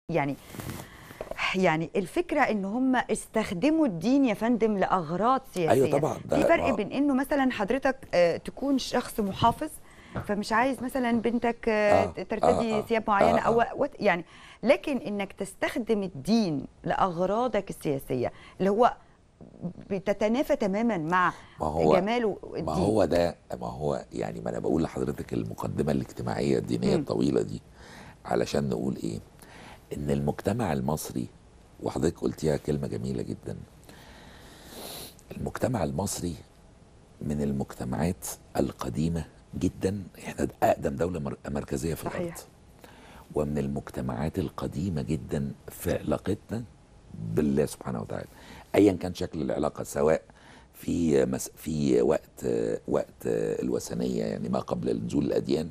يعني يعني الفكره ان هم استخدموا الدين يا فندم لاغراض سياسيه أيوة طبعاً، ده في فرق ما- بين انه مثلا حضرتك آه، تكون شخص محافظ فمش عايز مثلا بنتك آه، آه، ترتدي آه، آه، ثياب معينه آه، او آه. وات- يعني لكن انك تستخدم الدين لاغراضك السياسيه اللي هو بتتنافى تماما مع ما هو جماله الدين ما هو ده ما هو يعني ما انا بقول لحضرتك المقدمه الاجتماعيه الدينيه مم. الطويله دي علشان نقول ايه ان المجتمع المصري وحضرتك قلتيها كلمه جميله جدا المجتمع المصري من المجتمعات القديمه جدا احنا اقدم دوله مر- مركزيه في صحيح. الارض ومن المجتمعات القديمه جدا في علاقتنا بالله سبحانه وتعالى ايا كان شكل العلاقه سواء في مس في وقت وقت الوثنيه يعني ما قبل نزول الاديان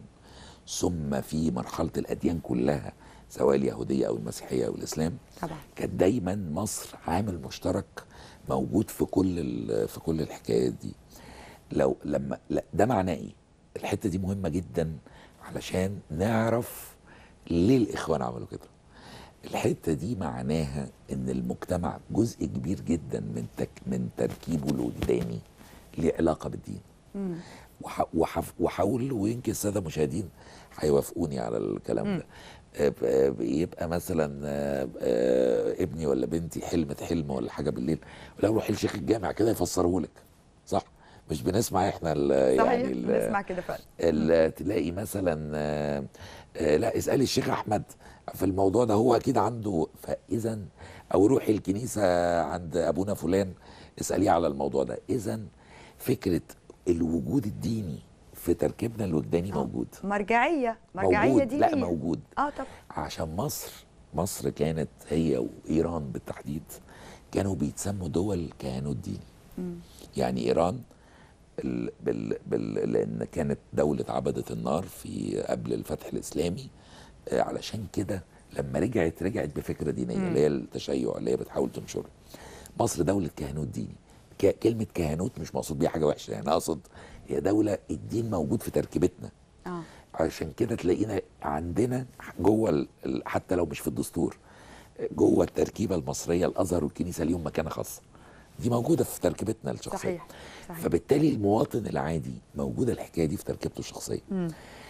ثم في مرحله الاديان كلها سواء اليهوديه او المسيحيه او الاسلام طبعا كانت دايما مصر عامل مشترك موجود في كل ال- في كل الحكايات دي لو لما لا ده معناه ايه الحته دي مهمه جدا علشان نعرف ليه الاخوان عملوا كده الحته دي معناها ان المجتمع جزء كبير جدا من تك من تركيبه الوجداني ليه علاقه بالدين مم. وح- وحف- وحاول ويمكن الساده المشاهدين هيوافقوني على الكلام ده آه، ب- آه، يبقى مثلا آه، آه، ابني ولا بنتي حلمت حلم ولا حاجه بالليل ولا روح لشيخ الجامع كده يفسره لك صح مش بنسمع احنا ال- صحيح يعني ال- بنسمع كده فعلا ال- تلاقي مثلا آه، آه، لا اسالي الشيخ احمد في الموضوع ده هو اكيد عنده فاذا او روحي الكنيسه عند ابونا فلان اساليه على الموضوع ده اذا فكره الوجود الديني في تركيبنا الوجداني موجود مرجعيه مرجعيه موجود دينيه لا موجود اه طبعا عشان مصر مصر كانت هي وايران بالتحديد كانوا بيتسموا دول كهنوت ديني يعني ايران ال بال بال لان كانت دوله عبده النار في قبل الفتح الاسلامي آه، علشان كده لما رجعت رجعت بفكره دينيه اللي هي التشيع اللي هي بتحاول تنشرها مصر دوله كهنوت ديني ك- كلمه كهنوت مش مقصود بيها حاجه وحشه يعني اقصد هي دوله الدين موجود في تركيبتنا اه عشان كده تلاقينا عندنا جوه ال- ال- حتى لو مش في الدستور جوه التركيبه المصريه الازهر والكنيسه ليهم مكانه خاصه دي موجوده في تركيبتنا الشخصيه صحيح صحيح فبالتالي المواطن العادي موجوده الحكايه دي في تركيبته الشخصيه مم.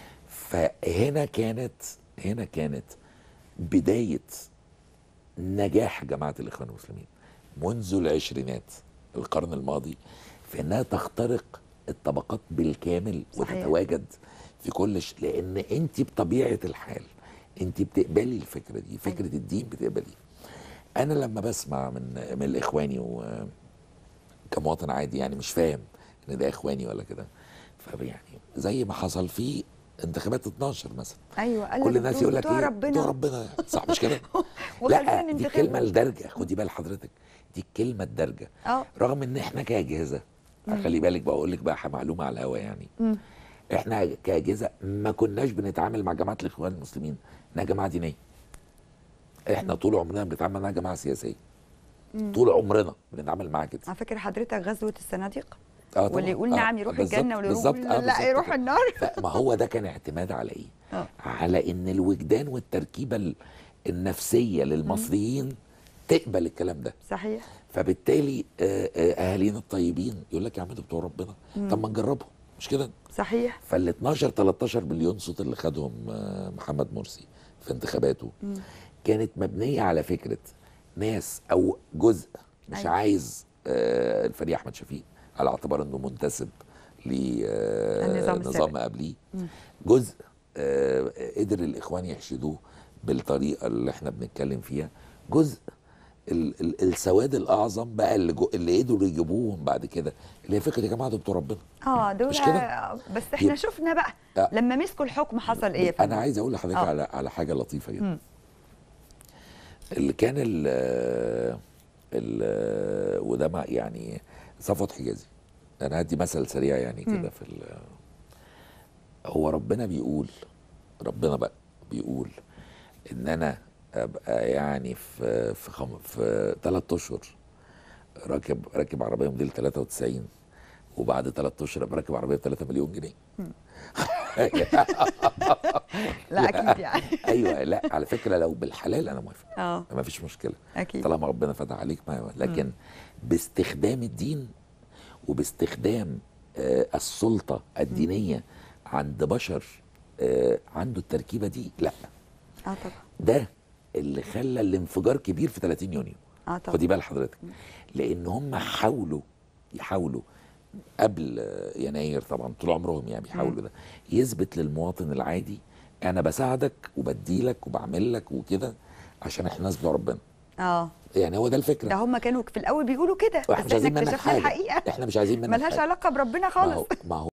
فهنا كانت هنا كانت بدايه نجاح جماعه الاخوان المسلمين منذ العشرينات القرن الماضي في انها تخترق الطبقات بالكامل صحيح. وتتواجد في كل ش... لان انت بطبيعه الحال انت بتقبلي الفكره دي فكره الدين بتقبليه انا لما بسمع من من الاخواني و كمواطن عادي يعني مش فاهم ان ده اخواني ولا كده فيعني زي ما حصل في انتخابات 12 مثلا ايوه قال كل لك الناس بتوع- يقول لك بتوع ايه ربنا بتوع ربنا صح مش كده وخلينا لا دي ننتخبهم. الكلمه الدارجه خدي بال حضرتك دي الكلمه الدارجه اه رغم ان احنا كاجهزه خلي بالك بقول لك بقى معلومه على الهوا يعني مم. احنا كاجهزه ما كناش بنتعامل مع جماعه الاخوان المسلمين انها جماعه دينيه احنا طول عمرنا بنتعامل معاها جماعه سياسيه طول عمرنا بنتعامل معاها كده على فكره حضرتك غزوه الصناديق اه طبعاً. واللي يقول آه، نعم يروح بالظبط، الجنه واللي بالظبط، يقول آه، لا بالظبط يروح كده. النار فما هو ده كان اعتماد على ايه؟ آه. على ان الوجدان والتركيبه ال- النفسيه للمصريين تقبل الكلام ده صحيح فبالتالي آه، آه، اهالينا الطيبين يقول لك يا عم ده بتوع ربنا طب ما نجربهم مش كده؟ صحيح فال 12 13 مليون صوت اللي خدهم آه، محمد مرسي في انتخاباته كانت مبنيه على فكره ناس او جزء مش أيوة. عايز آه، الفريق احمد شفيق على اعتبار انه منتسب النظام السابق. لنظام قبليه جزء آه، قدر الاخوان يحشدوه بالطريقه اللي احنا بنتكلم فيها جزء ال ال السواد الاعظم بقى اللي, جو اللي قدروا يجيبوهم بعد كده اللي هي فكره يا جماعه ده بتوع ربنا اه دول مش كده؟ بس احنا يبقى- شفنا بقى آه. لما مسكوا الحكم حصل ايه يا فندم انا عايز اقول لحضرتك آه. على على حاجه لطيفه جدا مم. اللي كان ال ال وده ما يعني صفوت حجازي انا هدي مثل سريع يعني كده في ال- هو ربنا بيقول ربنا بقى بيقول ان انا ابقى يعني في في خم في ثلاث اشهر راكب راكب عربيه موديل 93 وبعد ثلاث اشهر ابقى راكب عربيه ب 3 مليون جنيه لا اكيد يعني ايوه لا على فكره لو بالحلال انا موافق اه ما فيش مشكله اكيد طالما ربنا فتح عليك ما لكن باستخدام الدين وباستخدام آه، السلطه الدينيه عند بشر آه، عنده التركيبه دي لا اه طبعا ده اللي خلى الانفجار كبير في 30 يونيو اه طبعا خدي بال حضرتك لان هم حاولوا يحاولوا قبل آه، يناير طبعا طول عمرهم يعني بيحاولوا ده يثبت للمواطن العادي انا بساعدك وبديلك وبعمل لك وكده عشان احنا ناس بتوع ربنا اه يعني هو ده الفكره ده هم كانوا في الاول بيقولوا كده واحنا بس مش احنا عايزين منك اكتشفنا حاجه الحقيقه احنا مش عايزين منك ملهاش حاجه علاقه بربنا ما هو خالص ما هو